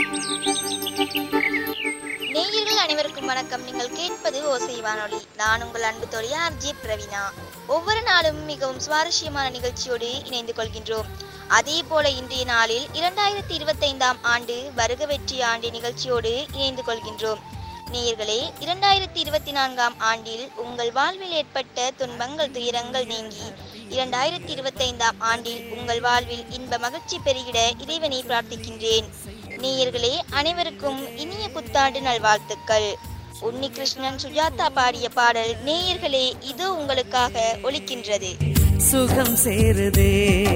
நேயர்கள் அனைவருக்கும் வணக்கம் நீங்கள் கேட்பது ஓசை வானொலி நான் உங்கள் அன்பு தோழி ஆர்ஜி பிரவீனா ஒவ்வொரு நாளும் மிகவும் சுவாரஸ்யமான நிகழ்ச்சியோடு இணைந்து கொள்கின்றோம் அதே போல இன்றைய நாளில் இரண்டாயிரத்தி இருபத்தைந்தாம் ஆண்டு வருக வெற்றி ஆண்டு நிகழ்ச்சியோடு இணைந்து கொள்கின்றோம் நேயர்களே இரண்டாயிரத்தி இருபத்தி நான்காம் ஆண்டில் உங்கள் வாழ்வில் ஏற்பட்ட துன்பங்கள் துயரங்கள் நீங்கி இரண்டாயிரத்தி இருபத்தைந்தாம் ஆண்டில் உங்கள் வாழ்வில் இன்ப மகிழ்ச்சி பெருகிட இறைவனை பிரார்த்திக்கின்றேன் நேயர்களே அனைவருக்கும் இனிய புத்தாண்டு நல்வாழ்த்துக்கள் உன்னிகிருஷ்ணன் சுஜாதா பாடிய பாடல் நேயர்களே இதோ உங்களுக்காக ஒலிக்கின்றது சுகம் சேருதே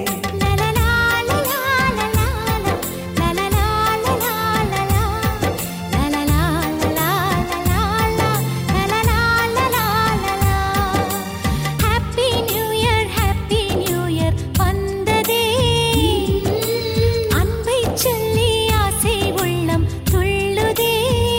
happy new year happy new year வந்ததே அன்பை சொல்லி ஆசை உள்ளம் துள்ளுதே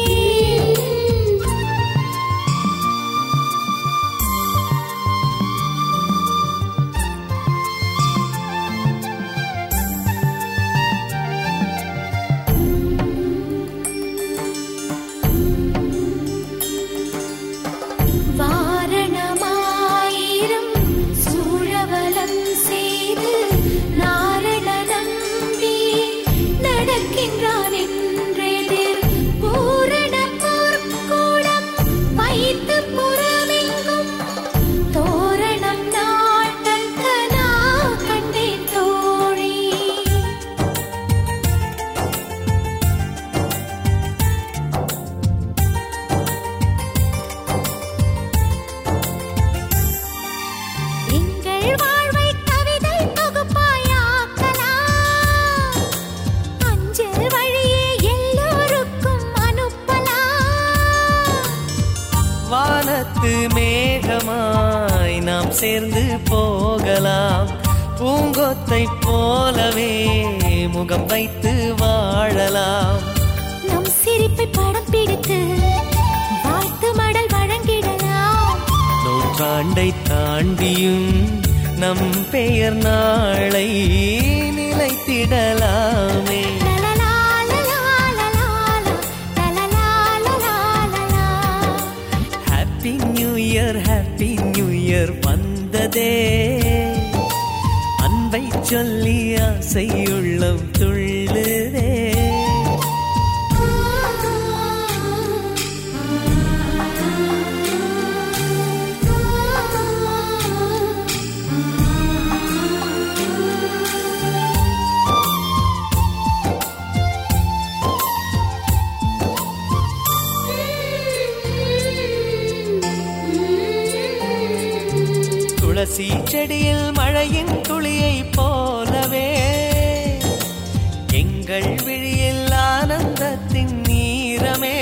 வாரணமாயிரம் சூழவலம் செய்து நாரண நம்பி நடக்கின்றான் என்றெதிர் பூரண பொற்கூடம் வைத்து புறமெங்கும் தோரணம் நாட்டல் கனா கண்டேன் தோழி எங்கள் வாழ்வை கவிதை தொகுப்பாயாக்கலாம் அஞ்சல் வழியே எல்லோருக்கும் அனுப்பலாம் வானத்து மேகமாய் நாம் சேர்ந்து போகலாம் பூங்கொத்தை போலவே முகம் வைத்து வாழலாம் நம் சிரிப்பை படம் பிடித்து வாழ்த்து மடல் வழங்கிடலாம் நூற்றாண்டை தாண்டியும் நம் பெயர் நாளை நிலைத்திடலாமே லலலா, லலா, லலா, லலலா, லலா, லலா. Happy new year happy new year வந்ததே அன்பை சொல்லி ஆசை உள்ளம் துள்ளுதே துளசி செடியில் மழையின் துளியை போலவே எங்கள் விழியில் ஆனந்தத்தின் நீரமே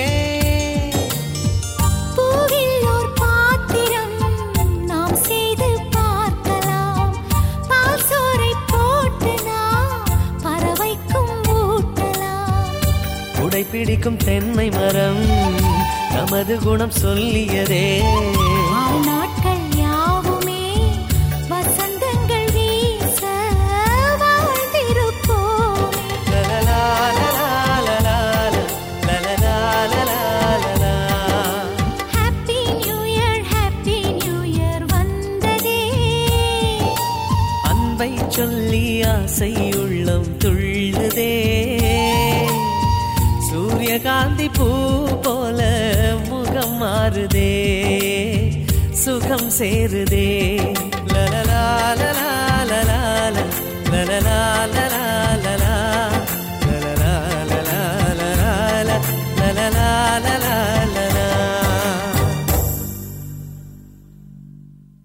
பூவில் ஓர் பாத்திரம் நாம் செய்து பார்க்கலாம் பால் சோறை போட்டு நாம் பறவைக்கும் ஊட்டலாம் உடை பிடிக்கும் தென்னை மரம் நமது குணம் சொல்லியதே ஆறு நாட்கள் யாவுமே வசந்தங்கள் வீச வாழ்ந்திருப்போமே லலலா, லலா, லலா, லலலா, லலா, லலா. Happy new year happy new year வந்ததே அன்பை சொல்லி ஆசை உள்ளம் துள்ளுதே சூரியகாந்தி பூ போல முகம் மாறுதே சுகம் சேருதே